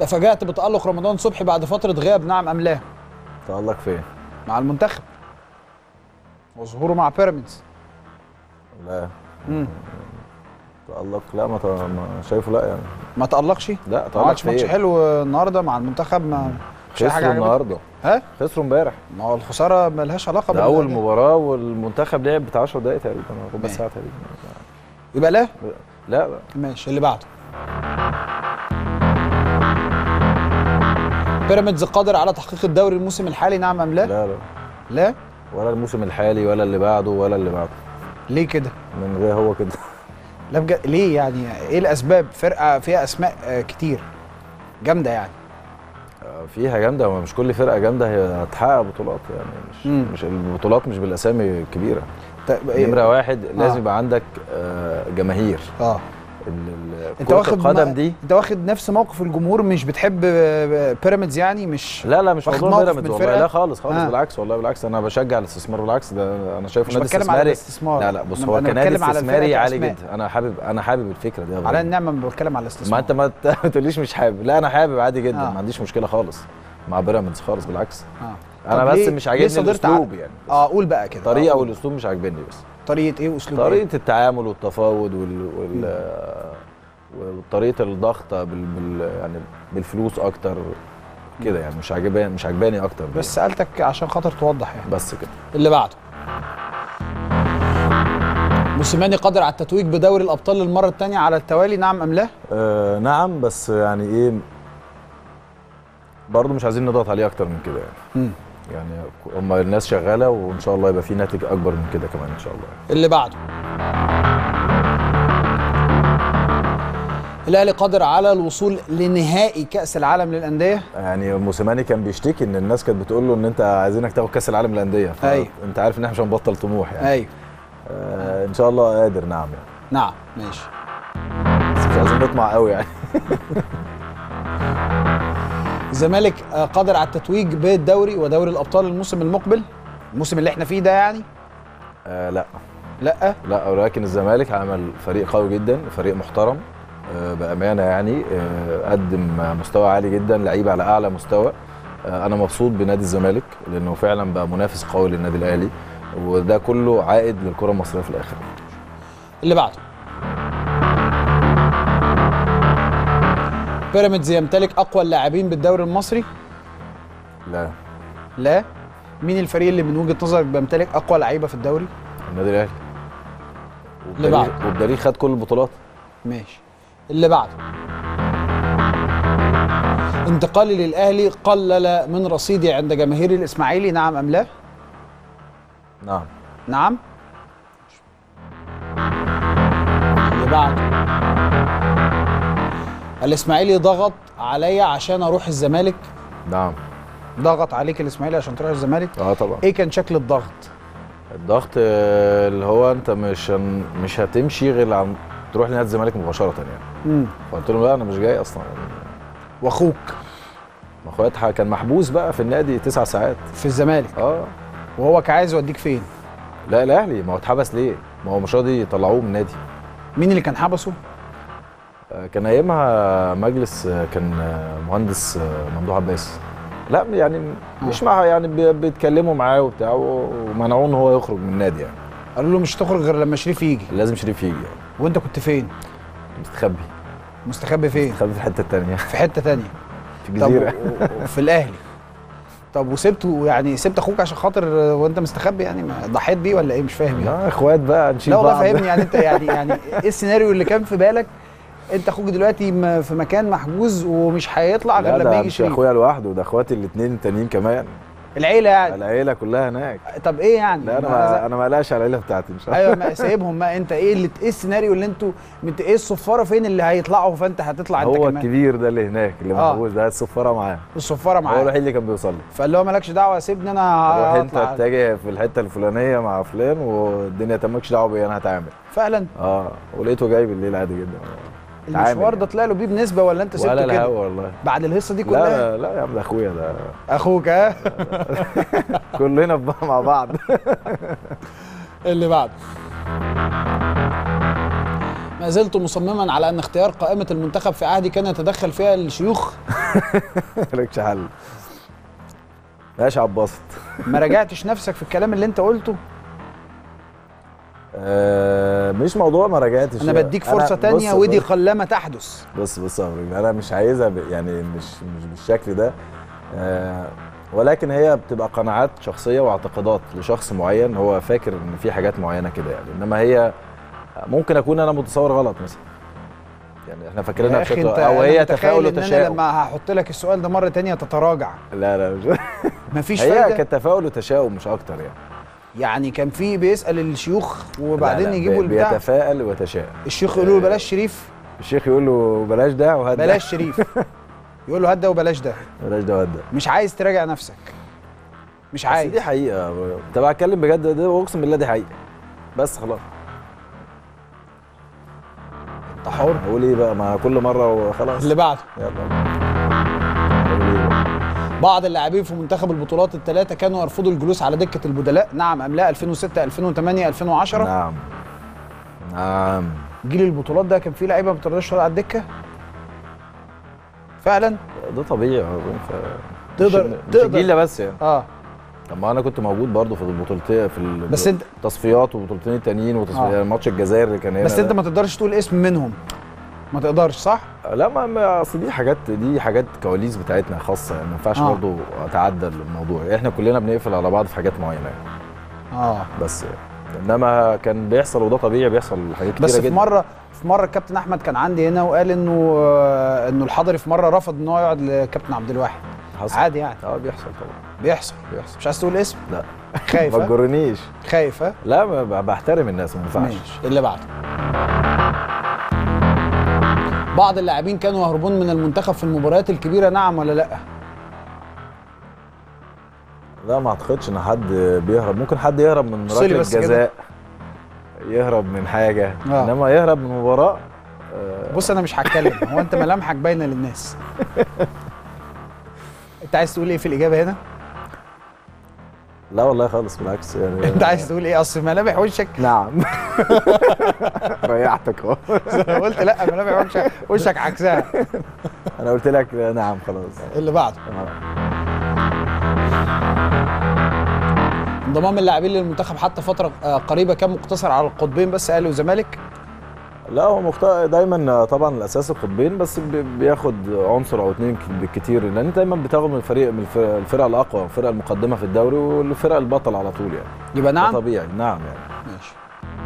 تفاجأت بتألق رمضان صبحي بعد فترة غياب نعم أم لا تألق فين؟ مع المنتخب وظهوره مع بيراميدز لا مم. تألق لا ما, ت... ما شايفه لا يعني ما تألقش لا ما تألق عملش في ماتش ايه؟ حلو النهارده مع المنتخب ما مش أي حاجة خسروا عجبتك؟ النهارده ها خسروا امبارح ما هو الخسارة ملهاش علاقة ده بال- اول مباراه والمنتخب لعب بتاع 10 دقايق تقريبا ربع ماشي. ساعه تقريبا يبقى لا لا لا ماشي اللي بعده بيراميدز قادر على تحقيق الدوري الموسم الحالي نعم ام لا؟ لا لا لا ولا الموسم الحالي ولا اللي بعده ولا اللي بعده ليه كده؟ من غير هو كده لا بجد ليه يعني ايه الاسباب؟ فرقه فيها اسماء آه، كتير جامده يعني فيها جامده هو مش كل فرقه جامده هي هتحقق بطولات يعني مش مم. مش البطولات مش بالاسامي الكبيره طيب إيه؟ نمره واحد لازم آه. يبقى عندك آه، جماهير اه ال- ال- انت كرة واخد القدم ما- دي انت واخد نفس موقف الجمهور مش بتحب آه، بيراميدز يعني مش لا لا مش واخد موضوع موقف بيراميدز من والله فرقة؟ لا خالص خالص آه. بالعكس والله بالعكس انا بشجع الاستثمار بالعكس ده انا شايفه مش نادي بتكلم على استثماري الاستثمار لا لا بص أنا- هو أنا كنادي بتكلم على استثماري الفرقة عالي كأسماء. جدا انا حابب انا حابب الفكره دي يا على غالي. النعمه ما بتكلم على الاستثمار ما انت ما ت- ما تقوليش مش حابب لا انا حابب عادي جدا آه. ما عنديش مشكله خالص مع بيراميدز خالص بالعكس اه انا طب بس ليه- مش ليه عاجبني صدرت ع- الاسلوب يعني اه قول بقى كده الطريقه آه، والاسلوب مش عاجبني بس طريقه ايه واسلوب ايه؟ طريقه التعامل والتفاوض وال, وال... وطريقه الضغط بال... بال... يعني بالفلوس اكتر كده يعني مش عاجباني مش عاجباني اكتر بس سالتك عشان خاطر توضح يعني بس كده اللي بعده موسيماني قادر على التتويج بدوري الابطال للمره الثانيه على التوالي نعم ام لا؟ آه نعم بس يعني ايه برضه مش عايزين نضغط عليه اكتر من كده يعني مم. يعني هم الناس شغاله وان شاء الله يبقى في ناتج اكبر من كده كمان ان شاء الله اللي بعده الاهلي قادر على الوصول لنهائي كاس العالم للانديه يعني موسيماني كان بيشتكي ان الناس كانت بتقول له ان انت عايزينك تاخد كاس العالم للانديه أيوة. فانت عارف ان احنا مش هنبطل طموح يعني ايوه آه ان شاء الله قادر نعم يعني نعم ماشي بس مش عايزين نطمع قوي يعني الزمالك آه، قادر على التتويج بالدوري ودوري الابطال الموسم المقبل الموسم اللي احنا فيه ده يعني آه لا لا لا ولكن الزمالك عمل فريق قوي جدا فريق محترم آه، بامانه يعني آه، قدم مستوى عالي جدا لعيبه على اعلى مستوى آه، انا مبسوط بنادي الزمالك لانه فعلا بقى منافس قوي للنادي الاهلي وده كله عائد للكره المصريه في الاخر اللي بعده بيراميدز يمتلك اقوى اللاعبين بالدوري المصري لا لا مين الفريق اللي من وجهه نظرك بيمتلك اقوى لعيبه في الدوري النادي الاهلي اللي وبدليل- بعده. وبدليل خد كل البطولات ماشي اللي بعده انتقالي للاهلي قلل من رصيدي عند جماهير الاسماعيلي نعم ام لا نعم نعم اللي بعده الاسماعيلي ضغط عليا عشان اروح الزمالك نعم ضغط عليك الاسماعيلي عشان تروح الزمالك اه طبعا ايه كان شكل الضغط الضغط آه، اللي هو انت مش هن- مش هتمشي غير عن تروح لنادي الزمالك مباشره يعني امم فقلت لهم لا انا مش جاي اصلا يعني واخوك ما اخويا اتح- كان محبوس بقى في النادي تسع ساعات في الزمالك اه وهو كان عايز يوديك فين لا الاهلي ما هو اتحبس ليه؟ ما هو مش راضي يطلعوه من النادي مين اللي كان حبسه آه، كان ايامها مجلس آه، كان آه، مهندس آه، ممدوح عباس لا يعني مش مع يعني بي- بيتكلموا معاه وبتاع ومنعوه ان هو يخرج من النادي يعني قالوا له مش هتخرج غير لما شريف يجي لازم شريف يجي يعني وانت كنت فين مستخبي مستخبي فين مستخبي في الحته الثانيه في حته تانية في طب الجزيره و- و- في الاهلي طب وسبته يعني سبت اخوك عشان خاطر آه، وانت مستخبي يعني ما ضحيت بيه ولا ايه مش فاهم يعني لا اخوات بقى نشيل لا والله بعض فاهمني يعني انت يعني يعني ايه السيناريو اللي كان في بالك انت اخوك دلوقتي م- في مكان محجوز ومش هيطلع غير لا لما ده يجي مش شريف اخويا لوحده ده اخواتي الاثنين التانيين كمان العيله يعني العيله كلها هناك طب ايه يعني لا انا ما ما زي- انا ما قلقش على العيله بتاعتي ان شاء الله ايوه ما سايبهم ما انت ايه اللي ايه السيناريو اللي انتوا انت ايه الصفاره فين اللي هيطلعوا فانت هتطلع انت هو كمان الكبير ده اللي هناك اللي آه. محبوس ده الصفاره معاه الصفاره هو معاه الوحيد اللي كان بيوصل لي فقال له مالكش دعوه سيبني انا روح انت هطلع اتجه في الحته الفلانيه مع فلان والدنيا تمام مالكش دعوه بيا انا هتعامل فعلا اه ولقيته جاي بالليل عادي جدا تعامل المشوار ده يعني. طلع له بيه بنسبه ولا انت سبته ولا كده الهوا والله بعد الهصه دي كلها لا لا يا عم ده اخويا ده اخوك ها كلنا بقى مع بعض اللي بعده ما زلت مصمما على ان اختيار قائمه المنتخب في عهدي كان يتدخل فيها الشيوخ مالكش حل ماشي عباسط ما راجعتش نفسك في الكلام اللي انت قلته آه مش موضوع ما راجعتش انا بديك فرصه بص- تانية ودي بص- قلما تحدث بص بص يا إبراهيم، انا مش عايزها ب- يعني مش مش بالشكل ده آه ولكن هي بتبقى قناعات شخصيه واعتقادات لشخص معين هو فاكر ان في حاجات معينه كده يعني انما هي ممكن اكون انا متصور غلط مثلا يعني احنا فاكرينها يا اخي بشكل انت او أنا هي متخيل تفاؤل ان انا وتشاؤم لما هحط لك السؤال ده مره تانية تتراجع لا لا مش مفيش هي فايده كانت تفاؤل وتشاؤم مش اكتر يعني يعني كان في بيسال الشيوخ وبعدين لا لا، يجيبوا بي- البتاع بيتفائل ويتشاءم الشيوخ يقولوا له بلاش شريف الشيخ يقول له بلاش ده وهات ده. بلاش شريف يقول له هات ده وبلاش ده بلاش ده وهات ده مش عايز تراجع نفسك مش بس عايز دي حقيقه طب هتكلم بجد ده اقسم بالله دي حقيقه بس خلاص انت حر اقول ايه بقى ما كل مره وخلاص اللي بعده يلا أقول إيه بقى؟ بعض اللاعبين في منتخب البطولات الثلاثه كانوا يرفضوا الجلوس على دكه البدلاء نعم ام لا 2006 2008 2010 نعم نعم جيل البطولات ده كان فيه لعيبه ما بترضاش تقعد على الدكه فعلا ده طبيعي هو ف... تقدر- مش, مش تقدر. الجيل ده بس يعني اه طب ما انا كنت موجود برضو في البطولتين في ال- بس انت التصفيات وبطولتين التانيين وتصفيات آه. يعني ماتش الجزائر اللي كان هنا بس انت ده. ما تقدرش تقول اسم منهم ما تقدرش صح لا ما- ما اصل دي حاجات دي حاجات كواليس بتاعتنا خاصه يعني ما ينفعش آه. برضو اتعدى الموضوع احنا كلنا بنقفل على بعض في حاجات معينه يعني اه بس يعني. انما كان بيحصل وده طبيعي بيحصل حاجات كتيره بس في جدا مره في مره الكابتن احمد كان عندي هنا وقال انه آه، انه الحضري في مره رفض ان هو يقعد لكابتن عبد الواحد حصل عادي يعني اه بيحصل طبعا بيحصل بيحصل مش عايز تقول اسم لا خايف ما ها؟ تجرنيش خايف ها لا ما ب- بحترم الناس ما ينفعش ماشي اللي بعده بعض اللاعبين كانوا يهربون من المنتخب في المباريات الكبيره نعم ولا لا لا ما اعتقدش ان حد بيهرب ممكن حد يهرب من بص لي ركله بس كده. جزاء يهرب من حاجه آه. انما يهرب من مباراه آه، بص انا مش هتكلم هو انت ملامحك باينه للناس انت عايز تقول ايه في الاجابه هنا لا والله خالص بالعكس يعني انت عايز تقول ايه اصل ملامح وشك نعم ريحتك اهو قلت لا ملامح وشك وشك عكسها انا قلت لك نعم خلاص اللي بعده آه. انضمام اللاعبين للمنتخب حتى فتره آه، قريبه كان مقتصر على القطبين بس اهلي وزمالك لا هو مخت... دايما طبعا الاساس القطبين بس بي- بياخد عنصر او اتنين ك- بالكتير لان انت دايما بتاخد من الفريق من الفرق, الفرقه الاقوى الفرقه المقدمه في الدوري والفرقه البطل على طول يعني يبقى ده نعم طبيعي نعم يعني ماشي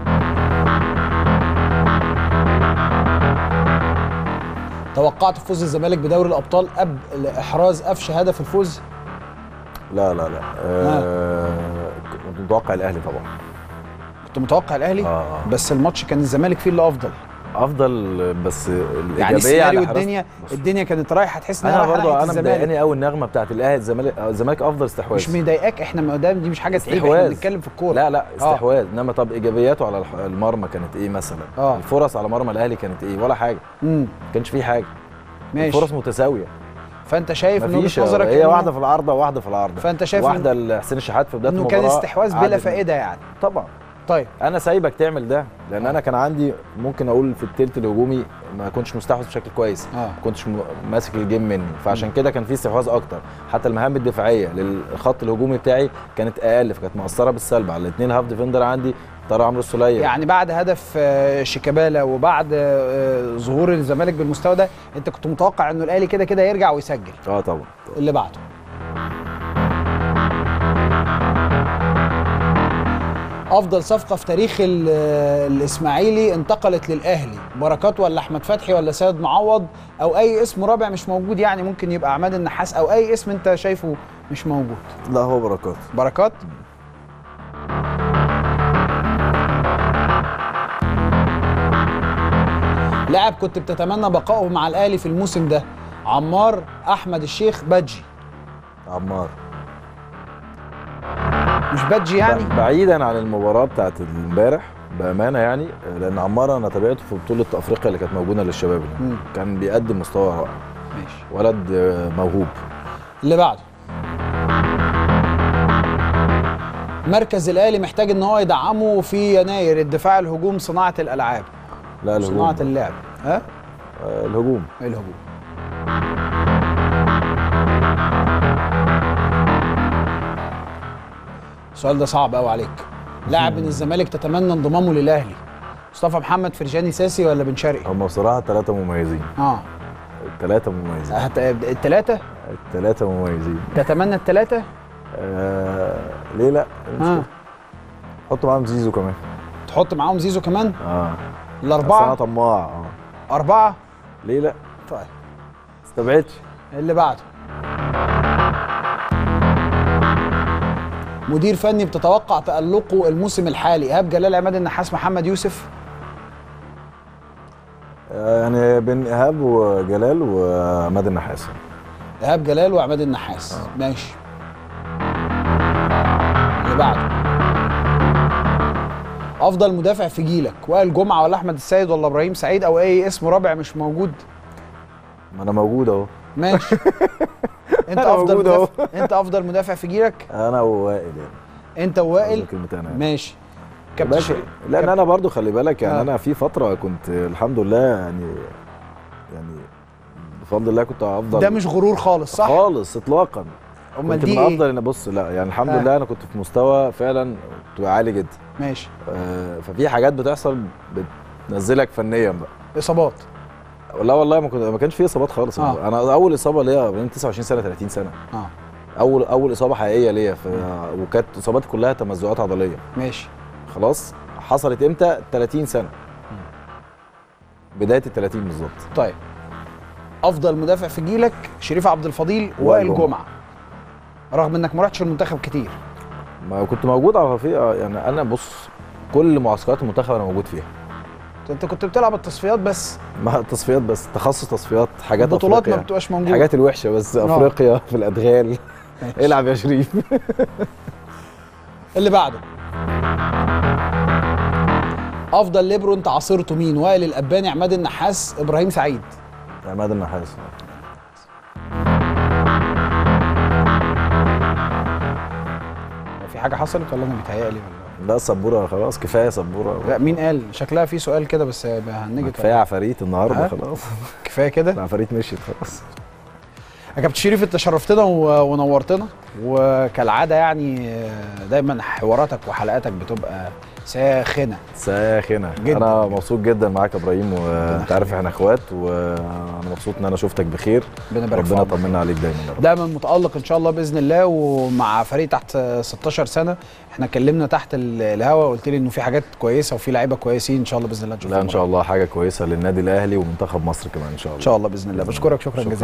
توقعت فوز الزمالك بدوري الابطال قبل احراز قفش هدف الفوز لا لا لا آه كنت متوقع الاهلي طبعا كنت متوقع الاهلي اه بس الماتش كان الزمالك فيه اللي افضل افضل بس الايجابيه يعني السيناريو على حراسة- الدنيا بص، الدنيا كانت رايحه تحس انها انا رايحه برضو ناحيه انا الزمالك مضايقاني قوي النغمه بتاعت الاهلي الزمالك آه، الزمالك افضل استحواذ مش مضايقاك احنا ما دام دي مش حاجه تعيب احنا استحواذ. بنتكلم في الكوره لا لا استحواذ انما طب ايجابياته على الح- المرمى كانت ايه مثلا آه. الفرص على مرمى الاهلي كانت ايه ولا حاجه امم ما كانش فيه حاجه ماشي الفرص متساويه فانت شايف من مفيش وجهه نظرك هي إنه- واحده في العارضه وواحده في العارضه فانت شايف واحده إن- لحسين الشحات في بدايه انه المباراه كان استحواذ بلا عدت- فائده يعني طبعا طيب انا سايبك تعمل ده لان انا كان عندي ممكن اقول في التلت الهجومي ما كنتش مستحوذ بشكل كويس اه ما كنتش م- ماسك الجيم مني فعشان كده كان في استحواذ اكتر حتى المهام الدفاعيه للخط الهجومي بتاعي كانت اقل فكانت مؤثره بالسلب على الاثنين هاف ديفندر عندي طارق عمرو السوليه يعني بعد هدف آه، شيكابالا وبعد آه، ظهور الزمالك بالمستوى ده انت كنت متوقع انه الاهلي كده كده يرجع ويسجل اه طبعا اللي بعده افضل صفقه في تاريخ ال- الاسماعيلي انتقلت للاهلي بركات ولا احمد فتحي ولا سيد معوض او اي اسم رابع مش موجود يعني ممكن يبقى عماد النحاس او اي اسم انت شايفه مش موجود لا هو بركات بركات لاعب كنت بتتمنى بقائه مع الاهلي في الموسم ده عمار احمد الشيخ بادجي عمار مش بادجي يعني ب- بعيدا عن المباراه بتاعت امبارح بامانه يعني لان عمار انا تابعته في بطوله افريقيا اللي كانت موجوده للشباب مم. كان بيقدم مستوى رائع ماشي ولد آه، موهوب اللي بعده مركز الاهلي محتاج ان هو يدعمه في يناير الدفاع الهجوم صناعه الالعاب لا صناعه الهجوم اللعب ها آه، الهجوم الهجوم السؤال ده صعب قوي عليك لاعب من الزمالك تتمنى انضمامه للاهلي مصطفى محمد فرجاني ساسي ولا بن شرقي هم بصراحه ثلاثه مميزين اه الثلاثه مميزين هت... الثلاثه الثلاثه مميزين تتمنى الثلاثه آه ليه لا إيه اه المشكلة؟ حط معاهم زيزو كمان تحط معاهم زيزو كمان اه أصل انا الاربعه طماع اه اربعه ليه لا طيب استبعدش اللي بعده مدير فني بتتوقع تألقه الموسم الحالي ايهاب جلال عماد النحاس محمد يوسف آه يعني بين ايهاب وجلال وعماد النحاس ايهاب جلال وعماد النحاس ماشي اللي بعده افضل مدافع في جيلك وائل جمعه ولا احمد السيد ولا ابراهيم سعيد او اي اسم رابع مش موجود ما انا موجود اهو ماشي انت أنا افضل موجود أهو. مدافع انت افضل مدافع في جيلك انا ووائل يعني انت ووائل كلمتين انا ماشي كابتن ماشي شريف. لان انا برضو خلي بالك يعني آه. انا في فتره كنت الحمد لله يعني يعني بفضل الله كنت افضل ده مش غرور خالص صح خالص اطلاقا امال كنت دي من ايه افضل ان بص لا يعني الحمد آه. لله انا كنت في مستوى فعلا كنت عالي جدا ماشي آه، ففي حاجات بتحصل بتنزلك فنيا بقى اصابات لا والله ما كنت ما كانش في اصابات خالص آه. انا اول اصابه ليا من 29 سنه 30 سنه اه اول اول اصابه حقيقيه ليا ف... وكانت اصاباتي كلها تمزقات عضليه ماشي خلاص حصلت امتى 30 سنه بدايه ال 30 بالظبط طيب افضل مدافع في جيلك شريف عبد الفضيل وائل وائل جمعة. جمعه رغم انك ما رحتش المنتخب كتير ما كنت موجود على في يعني انا بص كل معسكرات المنتخب انا موجود فيها انت كنت بتلعب التصفيات بس ما تصفيات بس تخصص تصفيات حاجات البطولات ما أفريقيا. بتبقاش موجوده الحاجات الوحشه بس آه. افريقيا في الادغال العب يا شريف اللي بعده افضل ليبرو انت عاصرته مين وائل الاباني عماد النحاس ابراهيم سعيد عماد النحاس في حاجه حصلت ولا انا بيتهيألي ولا لا سبوره خلاص كفايه سبوره لا مين قال شكلها في سؤال كده بس هنجد كفايه عفاريت النهارده ها؟ خلاص كفايه كده العفاريت مشيت خلاص يا كابتن شريف انت شرفتنا و- ونورتنا وكالعاده يعني آه، دايما حواراتك وحلقاتك بتبقى ساخنه ساخنه جداً. انا مبسوط جدا معاك يا ابراهيم وانت عارف احنا اخوات وانا مبسوط ان انا شفتك بخير ربنا يبارك في ربنا عمرك. يطمنا عليك دايما يا رب دايما متالق ان شاء الله باذن الله ومع فريق تحت 16 سنه احنا اتكلمنا تحت ال- الهوا قلت لي انه في حاجات كويسه وفي لعيبه كويسين ان شاء الله باذن الله نشوفهم لا ان شاء الله حاجه كويسه للنادي الاهلي ومنتخب مصر كمان ان شاء الله ان شاء الله باذن الله بشكرك شكرا شكراً. جزيلا